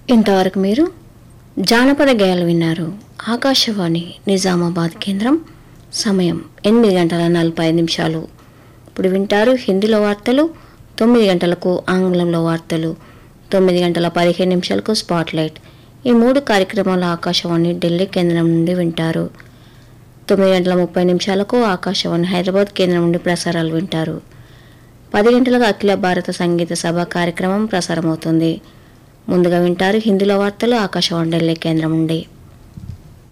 ఇంతవరకు మీరు జానపద గేయాలు విన్నారు ఆకాశవాణి నిజామాబాద్ కేంద్రం సమయం ఎనిమిది గంటల నలభై ఐదు నిమిషాలు ఇప్పుడు వింటారు హిందీలో వార్తలు తొమ్మిది గంటలకు ఆంగ్లంలో వార్తలు తొమ్మిది గంటల పదిహేను నిమిషాలకు స్పాట్లైట్ ఈ మూడు కార్యక్రమాలు ఆకాశవాణి ఢిల్లీ కేంద్రం నుండి వింటారు తొమ్మిది గంటల ముప్పై నిమిషాలకు ఆకాశవాణి హైదరాబాద్ కేంద్రం నుండి ప్రసారాలు వింటారు పది గంటలకు అఖిల భారత సంగీత సభ కార్యక్రమం ప్రసారమవుతుంది ముందుగా వింటారు హిందీలో వార్తలు ఆకాశవాణి ఢిల్లీ కేంద్రం నుండి